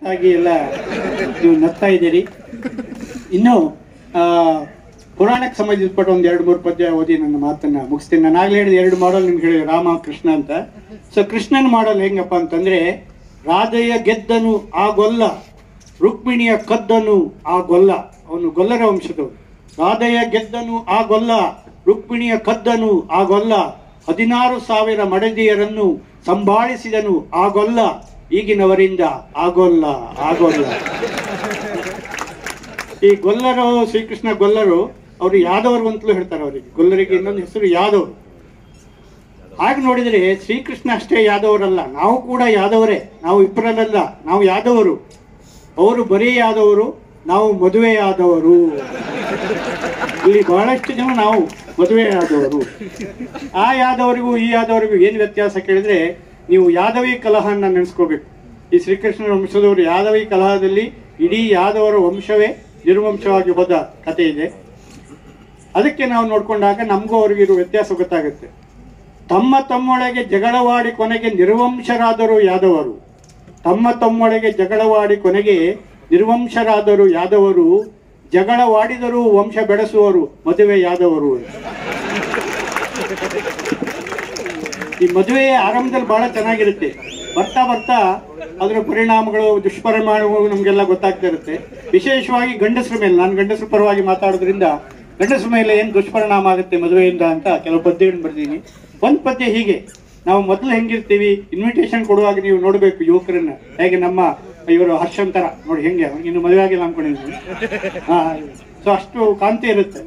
ಗೊತ್ತಾಗಿ ಎಲ್ಲ ನೀವು ನಗ್ತಾ ಇದ್ದೀರಿ ಇನ್ನು ಆ, ಪುರಾಣಕ್ಕೆ ಸಂಬಂಧಿಸಿಪಟ್ಟ ಒಂದು ಎರಡು ಮೂರು ಪದ್ಯ ಓದಿ ನನ್ನ ಮಾತನ್ನ ಮುಗಿಸ್ತೀನಿ ನಾನು ಆಗ್ಲೇ ಹೇಳಿದ ಎರಡು ಮಾಡಲ್ ನಿಮ್ಗೆ ಹೇಳಿ ರಾಮ ಕೃಷ್ಣ ಅಂತ ಸೊ ಕೃಷ್ಣನ ಮಾಡಲ್ ಹೆಂಗಪ್ಪ ಅಂತಂದ್ರೆ ರಾಧೆಯ ಗೆದ್ದನು ಆ ಗೊಲ್ಲ ರುಕ್ಮಿಣಿಯ ಕದ್ದನು ಆ ಗೊಲ್ಲ ಅವನು ಗೊಲ್ಲರ ವಂಶದವನು ರಾಧೆಯ ಗೆದ್ದನು ಆ ಗೊಲ್ಲ ರುಕ್ಮಿಣಿಯ ಕದ್ದನು ಆ ಗೊಲ್ಲ ಹದಿನಾರು ಸಾವಿರ ಮಡದಿಯರನ್ನು ಸಂಭಾಳಿಸಿದನು ಆ ಗೊಲ್ಲ ಈಗಿನವರಿಂದ ಆಗೋಲ್ಲ ಆಗೋಲ್ಲ ಈ ಗೊಲ್ಲರು ಶ್ರೀಕೃಷ್ಣ ಗೊಲ್ಲರು ಅವರು ಯಾದವರು ಅಂತಲೂ ಹೇಳ್ತಾರೆ ಅವರಿಗೆ ಗೊಲ್ಲರಿಗೆ ಇನ್ನೊಂದು ಹೆಸರು ಯಾದವ್ ಹಾಗೆ ನೋಡಿದರೆ ಶ್ರೀಕೃಷ್ಣ ಅಷ್ಟೇ ಯಾದವರಲ್ಲ ನಾವು ಕೂಡ ಯಾದವರೇ ನಾವು ಇಬ್ಬರಲ್ಲ ನಾವು ಯಾದವರು ಅವರು ಬರೀ ಯಾದವರು ನಾವು ಮದುವೆ ಆದವರು ಇಲ್ಲಿ ಬಹಳಷ್ಟು ಜನ ನಾವು ಮದುವೆ ಆದವರು ಆ ಯಾದವರಿಗೂ ಈ ಯಾದವರಿಗೂ ಏನು ವ್ಯತ್ಯಾಸ ಕೇಳಿದ್ರೆ ನೀವು ಯಾದವಿ ಕಲಹನ್ನ ನೆನೆಸ್ಕೋಬೇಕು ಈ ಶ್ರೀಕೃಷ್ಣನ ವಂಶದವರು ಯಾದವಿ ಕಲಹದಲ್ಲಿ ಇಡೀ ಯಾದವರ ವಂಶವೇ ನಿರ್ವಂಶವಾಗಿ ಹೋದ ಕಥೆ ಇದೆ ಅದಕ್ಕೆ ನಾವು ನೋಡ್ಕೊಂಡಾಗ ನಮಗೂ ಅವ್ರಿಗಿರೋ ವ್ಯತ್ಯಾಸ ಗೊತ್ತಾಗುತ್ತೆ ತಮ್ಮ ತಮ್ಮೊಳಗೆ ಜಗಳವಾಡಿ ಕೊನೆಗೆ ನಿರ್ವಂಶರಾದರು ಯಾದವರು ತಮ್ಮ ತಮ್ಮೊಳಗೆ ಜಗಳವಾಡಿ ಕೊನೆಗೆ ನಿರ್ವಂಶರಾದರು ಯಾದವರು ಜಗಳವಾಡಿದರೂ ವಂಶ ಬೆಳೆಸುವರು ಮದುವೆ ಯಾದವರು ಈ ಮದುವೆಯ ಆರಂಭದಲ್ಲಿ ಬಹಳ ಚೆನ್ನಾಗಿರುತ್ತೆ ಬರ್ತಾ ಬರ್ತಾ ಅದರ ಪರಿಣಾಮಗಳು ದುಷ್ಪರಿಣಾಮಗಳು ನಮಗೆಲ್ಲ ಗೊತ್ತಾಗ್ತಾ ಇರುತ್ತೆ ವಿಶೇಷವಾಗಿ ಗಂಡಸರ ಮೇಲೆ ನಾನು ಗಂಡಸರ ಪರವಾಗಿ ಮಾತಾಡೋದ್ರಿಂದ ಗಂಡಸರ ಮೇಲೆ ಏನು ದುಷ್ಪರಿಣಾಮ ಆಗುತ್ತೆ ಮದುವೆಯಿಂದ ಅಂತ ಕೆಲವು ಪದ್ಯಗಳನ್ನ ಬರ್ತೀನಿ ಒಂದು ಪದ್ಯ ಹೀಗೆ ನಾವು ಮೊದಲು ಹೆಂಗಿರ್ತೀವಿ ಇನ್ವಿಟೇಷನ್ ಕೊಡುವಾಗ ನೀವು ನೋಡಬೇಕು ಯುವಕರನ್ನ ಹೇಗೆ ನಮ್ಮ ಇವರು ಹರ್ಷನ್ ತರ ನೋಡಿ ಹೆಂಗೆ ಅವ್ನಿಗೆ ಇನ್ನು ಮದುವೆ ಆಗಿಲ್ಲ ಅನ್ಕೊಂಡಿದ್ದೀನಿ ಹಾ ಸೊ ಅಷ್ಟು ಕಾಂತಿ ಇರುತ್ತೆ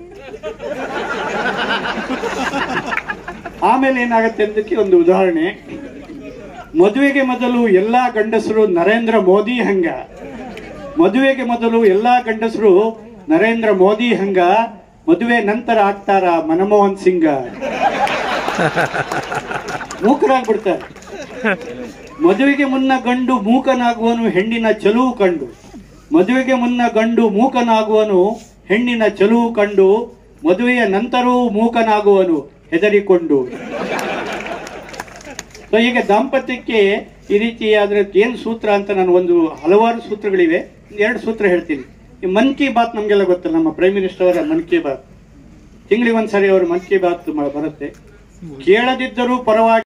ಆಮೇಲೆ ಏನಾಗುತ್ತೆ ಅಂತಕ್ಕೆ ಒಂದು ಉದಾಹರಣೆ ಮದುವೆಗೆ ಮೊದಲು ಎಲ್ಲಾ ಗಂಡಸರು ನರೇಂದ್ರ ಮೋದಿ ಹಂಗ ಮದುವೆಗೆ ಮೊದಲು ಎಲ್ಲಾ ಗಂಡಸರು ನರೇಂದ್ರ ಮೋದಿ ಹಂಗ ಮದುವೆ ನಂತರ ಆಗ್ತಾರ ಮನಮೋಹನ್ ಸಿಂಗ ಮೂಕರಾಗ್ಬಿಡ್ತಾರೆ ಮದುವೆಗೆ ಮುನ್ನ ಗಂಡು ಮೂಕನಾಗುವನು ಹೆಣ್ಣಿನ ಚಲುವು ಕಂಡು ಮದುವೆಗೆ ಮುನ್ನ ಗಂಡು ಮೂಕನಾಗುವನು ಹೆಣ್ಣಿನ ಚಲುವು ಕಂಡು ಮದುವೆಯ ನಂತರವೂ ಮೂಕನಾಗುವನು ಹೆದರಿಕೊಂಡು ಸೊ ಈಗ ದಾಂಪತ್ಯಕ್ಕೆ ಈ ರೀತಿ ಅದ್ರ ಏನ್ ಸೂತ್ರ ಅಂತ ನಾನು ಒಂದು ಹಲವಾರು ಸೂತ್ರಗಳಿವೆ ಎರಡು ಸೂತ್ರ ಹೇಳ್ತೀನಿ ಈ ಮನ್ ಕಿ ಬಾತ್ ನಮಗೆಲ್ಲ ಗೊತ್ತಲ್ಲ ನಮ್ಮ ಪ್ರೈಮ್ ಮಿನಿಸ್ಟರ್ ಅವರ ಮನ್ ಕಿ ಬಾತ್ ತಿಂಗಳಿಗೆ ಒಂದ್ಸರಿ ಅವರು ಮನ್ ಕಿ ಬಾತ್ ಮ- ಬರುತ್ತೆ ಕೇಳದಿದ್ದರೂ ಪರವಾಗಿ